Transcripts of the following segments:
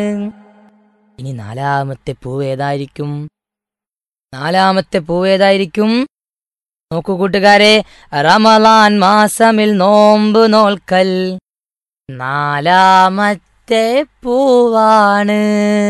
ഇനി നാലാമത്തെ പൂവ് ഏതായിരിക്കും നാലാമത്തെ പൂവ് ഏതായിരിക്കും നോക്കൂ കൂട്ടുകാരെ റമലാൻ മാസമിൽ നോമ്പ് നോൽക്കൽ നാലാമത്തെ പൂവാണ്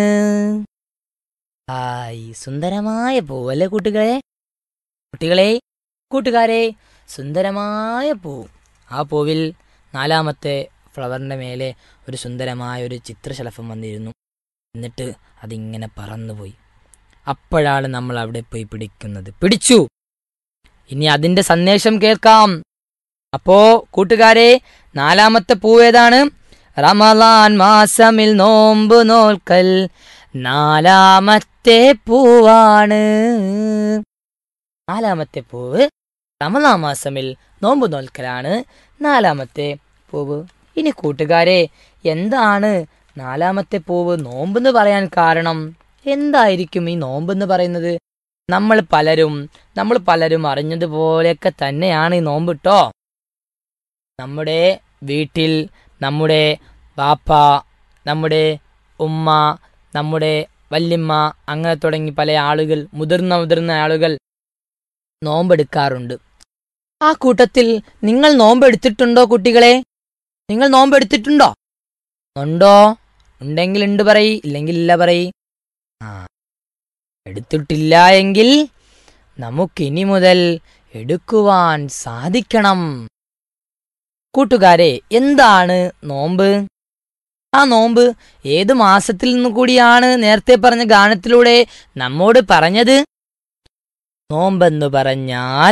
ഹായ് സുന്ദരമായ പൂവല്ലേ കൂട്ടുകാരെ കുട്ടികളെ കൂട്ടുകാരെ സുന്ദരമായ പൂ ആ പൂവിൽ നാലാമത്തെ ഫ്ലവറിന്റെ മേലെ ഒരു സുന്ദരമായ ഒരു ചിത്രശലഭം വന്നിരുന്നു എന്നിട്ട് അതിങ്ങനെ പറന്നുപോയി അപ്പോഴാണ് നമ്മൾ അവിടെ പോയി പിടിക്കുന്നത് പിടിച്ചു ഇനി അതിന്റെ സന്ദേശം കേൾക്കാം അപ്പോ കൂട്ടുകാരെ നാലാമത്തെ പൂവേതാണ് റമലാൻ മാസമിൽ നോമ്പ് നോൽക്കൽ നാലാമത്തെ പൂവാണ് നാലാമത്തെ പൂവ് റമലാൻ മാസമിൽ നോമ്പ് നോൽക്കലാണ് നാലാമത്തെ പൂവ് ഇനി കൂട്ടുകാരെ എന്താണ് നാലാമത്തെ പൂവ് നോമ്പെന്ന് പറയാൻ കാരണം എന്തായിരിക്കും ഈ നോമ്പെന്ന് പറയുന്നത് നമ്മൾ പലരും നമ്മൾ പലരും അറിഞ്ഞതുപോലെയൊക്കെ തന്നെയാണ് ഈ നോമ്പ് ട്ടോ നമ്മുടെ വീട്ടിൽ നമ്മുടെ ബാപ്പ നമ്മുടെ ഉമ്മ നമ്മുടെ വല്യമ്മ അങ്ങനെ തുടങ്ങി പല ആളുകൾ മുതിർന്ന മുതിർന്ന ആളുകൾ നോമ്പെടുക്കാറുണ്ട് ആ കൂട്ടത്തിൽ നിങ്ങൾ നോമ്പെടുത്തിട്ടുണ്ടോ കുട്ടികളെ നിങ്ങൾ നോമ്പെടുത്തിട്ടുണ്ടോ ഉണ്ടോ ഉണ്ടെങ്കിൽ ഉണ്ട് പറയ് ഇല്ലെങ്കിൽ ഇല്ല പറയ് ആ എടുത്തിട്ടില്ല എങ്കിൽ നമുക്കിനി മുതൽ എടുക്കുവാൻ സാധിക്കണം കൂട്ടുകാരെ എന്താണ് നോമ്പ് ആ നോമ്പ് ഏത് മാസത്തിൽ നിന്ന് കൂടിയാണ് നേരത്തെ പറഞ്ഞ ഗാനത്തിലൂടെ നമ്മോട് പറഞ്ഞത് നോമ്പെന്ന് പറഞ്ഞാൽ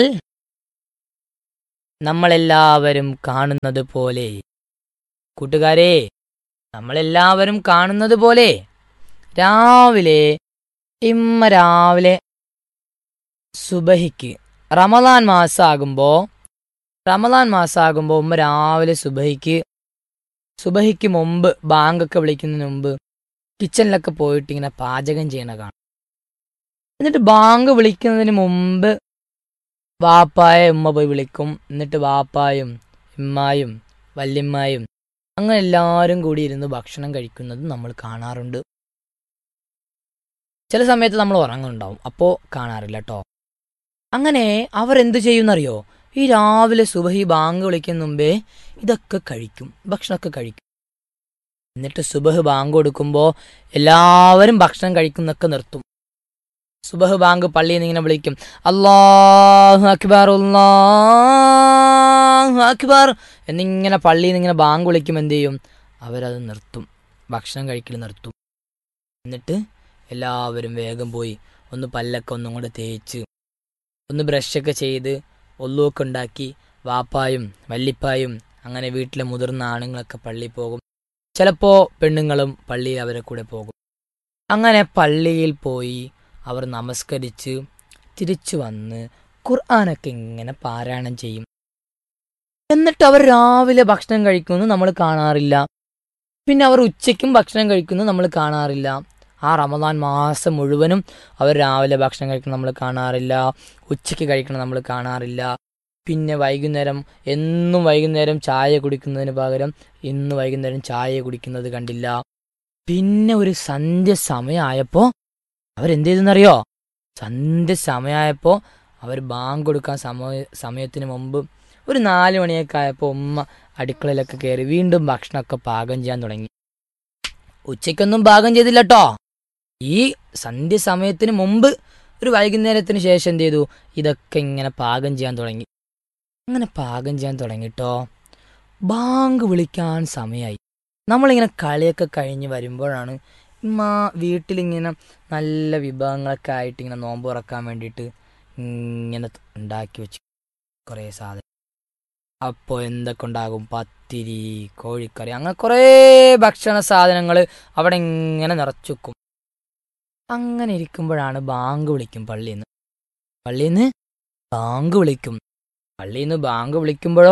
നമ്മളെല്ലാവരും കാണുന്നത് പോലെ കൂട്ടുകാരെ നമ്മളെല്ലാവരും കാണുന്നത് പോലെ രാവിലെ ഇമ്മ രാവിലെ സുബഹിക്ക് റമദാൻ മാസമാകുമ്പോ റമദാൻ മാസമാകുമ്പോ ഉമ്മ രാവിലെ സുബഹിക്ക് സുബഹിക്ക് മുമ്പ് ബാങ്കൊക്കെ വിളിക്കുന്നതിന് മുമ്പ് കിച്ചണിലൊക്കെ പോയിട്ട് ഇങ്ങനെ പാചകം ചെയ്യണ കാണാം എന്നിട്ട് ബാങ്ക് വിളിക്കുന്നതിന് മുമ്പ് വാപ്പായ ഉമ്മ പോയി വിളിക്കും എന്നിട്ട് വാപ്പായും ഇമ്മായും വല്യമ്മായും അങ്ങനെ എല്ലാവരും കൂടി ഇരുന്ന് ഭക്ഷണം കഴിക്കുന്നത് നമ്മൾ കാണാറുണ്ട് ചില സമയത്ത് നമ്മൾ ഉറങ്ങുന്നുണ്ടാവും അപ്പോൾ കാണാറില്ല കേട്ടോ അങ്ങനെ അവർ എന്ത് ചെയ്യുന്നറിയോ ഈ രാവിലെ സുബഹി ബാങ്ക് വിളിക്കുന്ന മുമ്പേ ഇതൊക്കെ കഴിക്കും ഭക്ഷണമൊക്കെ കഴിക്കും എന്നിട്ട് സുബഹ് ബാങ്ക് കൊടുക്കുമ്പോൾ എല്ലാവരും ഭക്ഷണം കഴിക്കുന്നൊക്കെ നിർത്തും സുബഹ് ബാങ്ക് പള്ളിയിൽ നിന്ന് ഇങ്ങനെ വിളിക്കും അള്ളാഹു അക്ബർ അള്ളാഹു അക്ബർ എന്നിങ്ങനെ പള്ളിയിൽ നിന്ന് ഇങ്ങനെ ബാങ്ക് വിളിക്കും എന്ത് ചെയ്യും അവരത് നിർത്തും ഭക്ഷണം കഴിക്കൽ നിർത്തും എന്നിട്ട് എല്ലാവരും വേഗം പോയി ഒന്ന് പല്ലൊക്കെ ഒന്നും കൂടെ തേച്ച് ഒന്ന് ബ്രഷൊക്കെ ചെയ്ത് ഒല്ലുമൊക്കെ ഉണ്ടാക്കി വാപ്പായും വല്ലിപ്പായും അങ്ങനെ വീട്ടിലെ മുതിർന്ന ആണുങ്ങളൊക്കെ പള്ളിയിൽ പോകും ചിലപ്പോൾ പെണ്ണുങ്ങളും പള്ളിയിൽ അവരെ കൂടെ പോകും അങ്ങനെ പള്ളിയിൽ പോയി അവർ നമസ്കരിച്ച് തിരിച്ചു വന്ന് ഖുർആാനൊക്കെ ഇങ്ങനെ പാരായണം ചെയ്യും എന്നിട്ട് അവർ രാവിലെ ഭക്ഷണം കഴിക്കുന്നത് നമ്മൾ കാണാറില്ല പിന്നെ അവർ ഉച്ചയ്ക്കും ഭക്ഷണം കഴിക്കുന്നത് നമ്മൾ കാണാറില്ല ആ റമദാൻ മാസം മുഴുവനും അവർ രാവിലെ ഭക്ഷണം കഴിക്കുന്നത് നമ്മൾ കാണാറില്ല ഉച്ചയ്ക്ക് കഴിക്കണം നമ്മൾ കാണാറില്ല പിന്നെ വൈകുന്നേരം എന്നും വൈകുന്നേരം ചായ കുടിക്കുന്നതിന് പകരം ഇന്ന് വൈകുന്നേരം ചായ കുടിക്കുന്നത് കണ്ടില്ല പിന്നെ ഒരു സന്ധ്യ സമയമായപ്പോൾ അവരെന്ത് ചെയ്തെന്നറിയോ സന്ധ്യ സമയമായപ്പോൾ അവർ ബാങ്ക് കൊടുക്കാൻ സമയ സമയത്തിന് മുമ്പ് ഒരു നാല് മണിയൊക്കെ ആയപ്പോൾ ഉമ്മ അടുക്കളയിലൊക്കെ കയറി വീണ്ടും ഭക്ഷണമൊക്കെ പാകം ചെയ്യാൻ തുടങ്ങി ഉച്ചയ്ക്കൊന്നും പാകം ചെയ്തില്ല കേട്ടോ ഈ സന്ധ്യ സമയത്തിന് മുമ്പ് ഒരു വൈകുന്നേരത്തിന് ശേഷം എന്ത് ചെയ്തു ഇതൊക്കെ ഇങ്ങനെ പാകം ചെയ്യാൻ തുടങ്ങി അങ്ങനെ പാകം ചെയ്യാൻ തുടങ്ങിട്ടോ ബാങ്ക് വിളിക്കാൻ സമയമായി നമ്മളിങ്ങനെ കളിയൊക്കെ കഴിഞ്ഞ് വരുമ്പോഴാണ് ഉമ്മ വീട്ടിലിങ്ങനെ നല്ല വിഭവങ്ങളൊക്കെ ആയിട്ട് ഇങ്ങനെ നോമ്പ് തുറക്കാൻ വേണ്ടിയിട്ട് ഇങ്ങനെ ഉണ്ടാക്കി വെച്ച് കുറേ സാധനം അപ്പോൾ എന്തൊക്കെ ഉണ്ടാകും പത്തിരി കോഴിക്കറി അങ്ങനെ കുറേ ഭക്ഷണ സാധനങ്ങൾ അവിടെ ഇങ്ങനെ നിറച്ചു വെക്കും അങ്ങനെ ഇരിക്കുമ്പോഴാണ് ബാങ്ക് വിളിക്കും പള്ളിയിൽ നിന്ന് പള്ളിയിൽ നിന്ന് ബാങ്ക് വിളിക്കും പള്ളിയിൽ നിന്ന് ബാങ്ക് വിളിക്കുമ്പോഴോ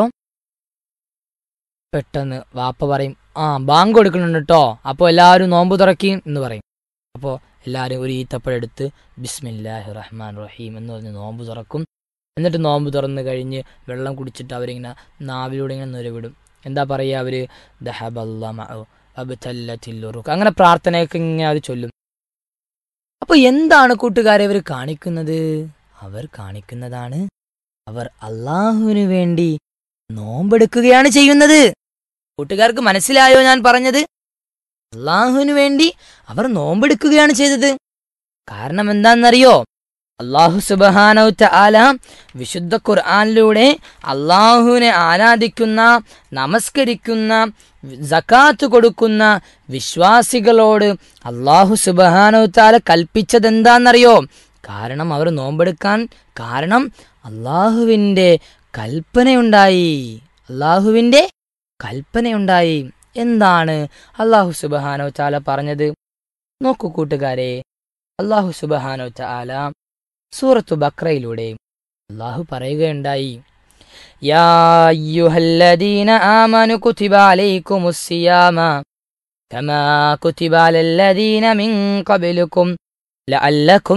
പെട്ടെന്ന് വാപ്പ പറയും ആ ബാങ്ക് കൊടുക്കുന്നുണ്ട് കേട്ടോ അപ്പോൾ എല്ലാവരും നോമ്പ് തുറക്കും എന്ന് പറയും അപ്പോൾ എല്ലാവരും ഒരു ഈത്തപ്പഴം എടുത്ത് ബിസ്മില്ലാഹി റഹ്മാൻ റഹീം എന്ന് പറഞ്ഞ് നോമ്പ് തുറക്കും എന്നിട്ട് നോമ്പ് തുറന്ന് കഴിഞ്ഞ് വെള്ളം കുടിച്ചിട്ട് അവരിങ്ങനെ നാവിലൂടെ ഇങ്ങനെ നുരവിടും എന്താ പറയുക അവർ ദഹബല്ല അബ്തല്ലത്തില്ലുറുക്ക് അങ്ങനെ പ്രാർത്ഥനയൊക്കെ ഇങ്ങനെ അത് ചൊല്ലും അപ്പൊ എന്താണ് കൂട്ടുകാരെ ഇവർ കാണിക്കുന്നത് അവർ കാണിക്കുന്നതാണ് അവർ അള്ളാഹുവിന് വേണ്ടി നോമ്പെടുക്കുകയാണ് ചെയ്യുന്നത് കൂട്ടുകാർക്ക് മനസ്സിലായോ ഞാൻ പറഞ്ഞത് അള്ളാഹുവിന് വേണ്ടി അവർ നോമ്പെടുക്കുകയാണ് ചെയ്തത് കാരണം എന്താണെന്നറിയോ അള്ളാഹു സുബഹാനൗത്ത ആല വിശുദ്ധ ഖുർആാനിലൂടെ അള്ളാഹുവിനെ ആരാധിക്കുന്ന നമസ്കരിക്കുന്ന ജക്കാത്ത് കൊടുക്കുന്ന വിശ്വാസികളോട് അള്ളാഹു സുബഹാനൗത്താല കൽപ്പിച്ചതെന്താണെന്നറിയോ കാരണം അവർ നോമ്പെടുക്കാൻ കാരണം അള്ളാഹുവിൻ്റെ കൽപ്പനയുണ്ടായി അള്ളാഹുവിൻ്റെ കൽപ്പനയുണ്ടായി എന്താണ് അള്ളാഹു സുബഹാനോ ചാല പറഞ്ഞത് നോക്കൂ കൂട്ടുകാരെ അള്ളാഹു സുബഹാനോ ചാല സൂറത്തു ബക്രയിലൂടെ അള്ളാഹു പറയുകയുണ്ടായി യാ അയ്യുഹല്ലദീന ആമനു കുതിബ അലൈക്കുമുസ്സിയാമ കമാ കുതിബ അലല്ലദീന മിൻ ഖബലുക്കും ലഅല്ലക്കും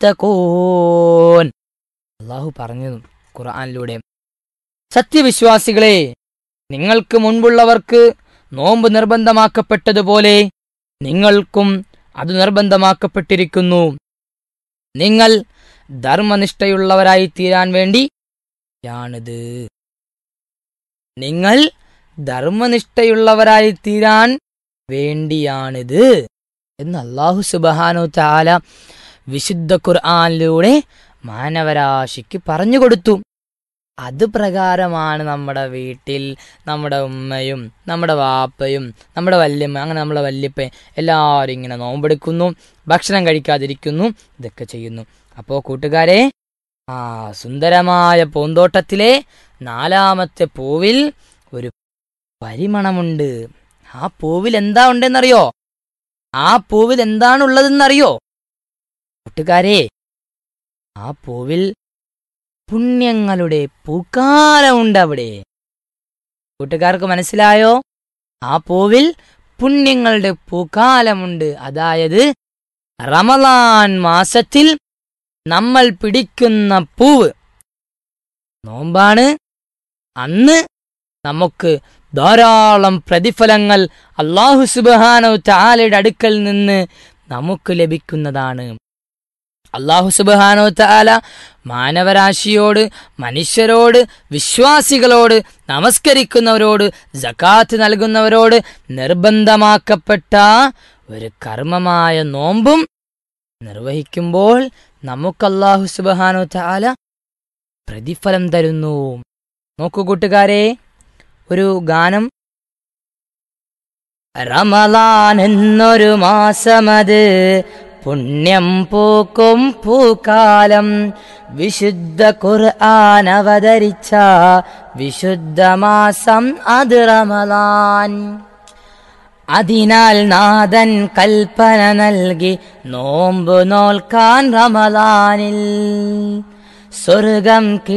തത്തഖൂൻ അള്ളാഹു പറഞ്ഞു ഖുർആനിലൂടെ സത്യവിശ്വാസികളെ നിങ്ങൾക്ക് മുൻപുള്ളവർക്ക് നോമ്പ് നിർബന്ധമാക്കപ്പെട്ടതുപോലെ നിങ്ങൾക്കും അത് നിർബന്ധമാക്കപ്പെട്ടിരിക്കുന്നു നിങ്ങൾ ധർമ്മനിഷ്ഠയുള്ളവരായി തീരാൻ വേണ്ടി യാണിത് നിങ്ങൾ ധർമ്മനിഷ്ഠയുള്ളവരായി തീരാൻ വേണ്ടിയാണിത് എന്ന് അള്ളാഹു സുബഹാനു താല വിശുദ്ധ ഖുർആാനിലൂടെ മാനവരാശിക്ക് പറഞ്ഞു കൊടുത്തു അത് പ്രകാരമാണ് നമ്മുടെ വീട്ടിൽ നമ്മുടെ ഉമ്മയും നമ്മുടെ വാപ്പയും നമ്മുടെ വല്യമ്മ അങ്ങനെ നമ്മളെ വല്യപ്പയും എല്ലാവരും ഇങ്ങനെ നോമ്പെടുക്കുന്നു ഭക്ഷണം കഴിക്കാതിരിക്കുന്നു ഇതൊക്കെ ചെയ്യുന്നു അപ്പോൾ കൂട്ടുകാരെ ആ സുന്ദരമായ പൂന്തോട്ടത്തിലെ നാലാമത്തെ പൂവിൽ ഒരു പരിമണമുണ്ട് ആ പൂവിൽ എന്താ ഉണ്ടെന്നറിയോ ആ പൂവിൽ എന്താണുള്ളതെന്നറിയോ കൂട്ടുകാരെ ആ പൂവിൽ പുണ്യങ്ങളുടെ പൂക്കാലമുണ്ട് അവിടെ കൂട്ടുകാർക്ക് മനസ്സിലായോ ആ പൂവിൽ പുണ്യങ്ങളുടെ പൂക്കാലമുണ്ട് അതായത് റമലാൻ മാസത്തിൽ നമ്മൾ പിടിക്കുന്ന പൂവ് നോമ്പാണ് അന്ന് നമുക്ക് ധാരാളം പ്രതിഫലങ്ങൾ അള്ളാഹു സുബാനോ ചാലയുടെ അടുക്കൽ നിന്ന് നമുക്ക് ലഭിക്കുന്നതാണ് അള്ളാഹു സുബാനോ താല മാനവരാശിയോട് മനുഷ്യരോട് വിശ്വാസികളോട് നമസ്കരിക്കുന്നവരോട് ജക്കാത്ത് നൽകുന്നവരോട് നിർബന്ധമാക്കപ്പെട്ട ഒരു കർമ്മമായ നോമ്പും നിർവഹിക്കുമ്പോൾ നമുക്ക് അള്ളാഹു സുബാനോ താല പ്രതിഫലം തരുന്നു നോക്കൂ കൂട്ടുകാരെ ഒരു ഗാനം റമലാൻ എന്നൊരു മാസമത് പുണ്യം പൂക്കും പൂക്കാലം വിശുദ്ധ ഖുർആൻ അവതരിച്ച വിശുദ്ധ മാസം അത് റമലാൻ അതിനാൽ നാഥൻ കൽപ്പന നൽകി നോമ്പ് നോൽക്കാൻ റമലാനിൽ സ്വർഗം